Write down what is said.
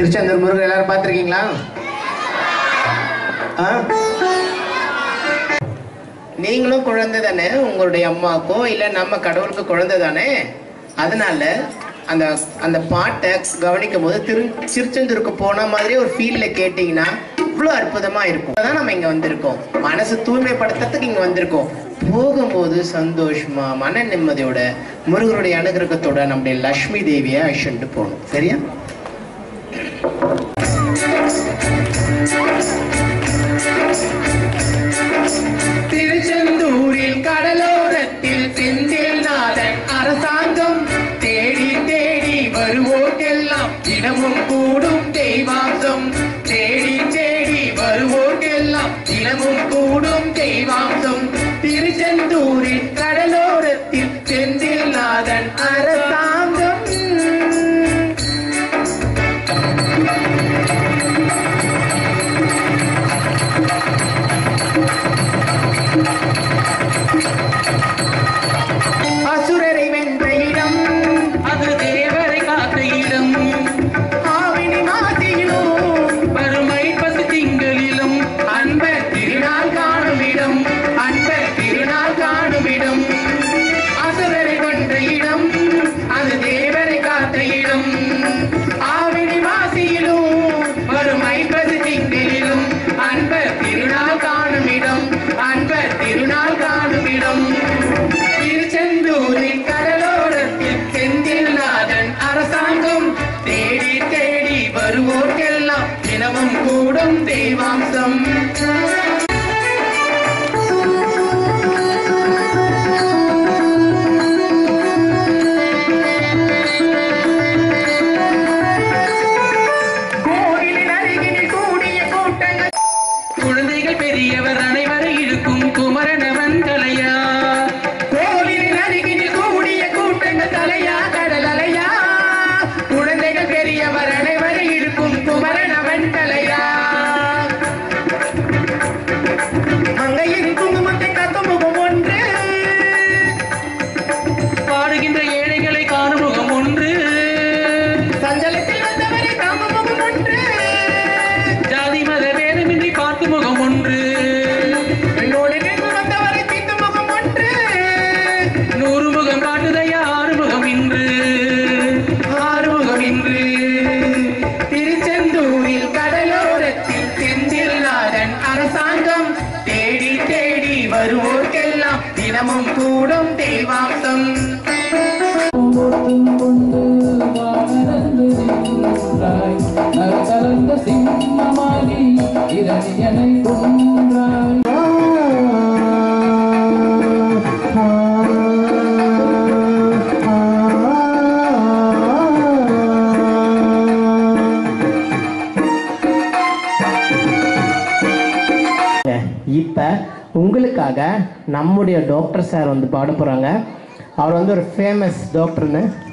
திருச்செந்தூர் முருகன் எல்லாரும் பார்த்துருக்கீங்களா ஆ நீங்களும் குழந்தை தானே உங்களுடைய அம்மாவுக்கோ இல்லை நம்ம கடவுளுக்கு குழந்தை தானே அதனால அந்த அந்த பாட்டை கவனிக்கும் போது திரு திருச்செந்தூருக்கு போன மாதிரி ஒரு ஃபீல்ல கேட்டிங்கன்னா இவ்வளோ அற்புதமா இருக்கும் அதான் நம்ம இங்க வந்திருக்கோம் மனசு தூய்மைப்படுத்துறதுக்கு இங்க வந்திருக்கோம் போகும்போது சந்தோஷமா மன நிம்மதியோட முருகருடைய அனுகிரகத்தோட நம்முடைய லக்ஷ்மி தேவியை அழிச்சுட்டு போகணும் சரியா திருச்செந்தூரில் கடலோரத்தில் செந்தில் நாதன் அரசாங்கம் தேடி தேடி வருவோர்க்கெல்லாம் தினமும் கூடும் தெய்வாம்சம் தேடி தேடி வருவோர்க்கெல்லாம் தினமும் கூடும் தெய்வாம்சம் திருச்செந்தூரில் கடலோரத்தில் செந்தில் நாதன் அரசாங்கம் அசுரரை வென்ற இடம் அது தேவரை காத்த இடம் ஆவினி மாத்தியிலும் வறுமை பசி திங்களிலும் அன்பர் திருநாள் காணும் இடம் அன்பர் திருநாள் காணும் இடம் அசுரரை வென்ற இடம் அது தேவரை காத்த இடம் ஆவினி மாசியிலும் வறுமை பசி திங்களிலும் அன்பர் திருநாள் காணும் இடம் அன்பர் திருநாள் காணும் இடம் திருச்செந்தூரின் கடலோரத்தில் செந்தில் நாதன் அரசாங்கம் தேடி தேடி வருவோர்க்கெல்லாம் தினமும் கூடும் தெய்வாம்சம் கோயிலின் அருகினில் கூடிய கூட்டங்கள் குழந்தைகள் பெரியவர் அனைவரை இழுக்கும் குமரனவன் தலையா கோவிலின் அருகினில் கூடிய கூட்டங்கள் தலையா கடல் அலையா குழந்தைகள் பெரியவர் அனைவரை இருக்கும் குமரன் அவன் தலையா மங்கையின் குங்குமத்தை கத்தும் முகம் ஒன்று பாடுகின்ற ஏழைகளை காணும் முகம் ஒன்று சஞ்சலத்தில் வந்தவரை காணும் முகம் ஒன்று ஜாதி மத வேதமின்றி பார்க்கும் முகம் ஒன்று பெண்ணோடு நின்று வந்தவரை தீர்த்தும் முகம் ஒன்று நூறு முகம் காட்டுதையா ஆறு முகம் இன்று ஆறுமுகம் இன்று திருச்செந்தூரில் கடலோரத்தில் செந்தில் நாதன் அரசாங்கம் தேடி தேடி வருவோர்க்கெல்லாம் தினமும் கூடும் தெய்வாம்சம் கலந்த சிம்மமாகி இரணியனை கொன்றாய் இப்போ உங்களுக்காக நம்முடைய டாக்டர் சார் வந்து பாட போகிறாங்க அவர் வந்து ஒரு ஃபேமஸ் டாக்டர்னு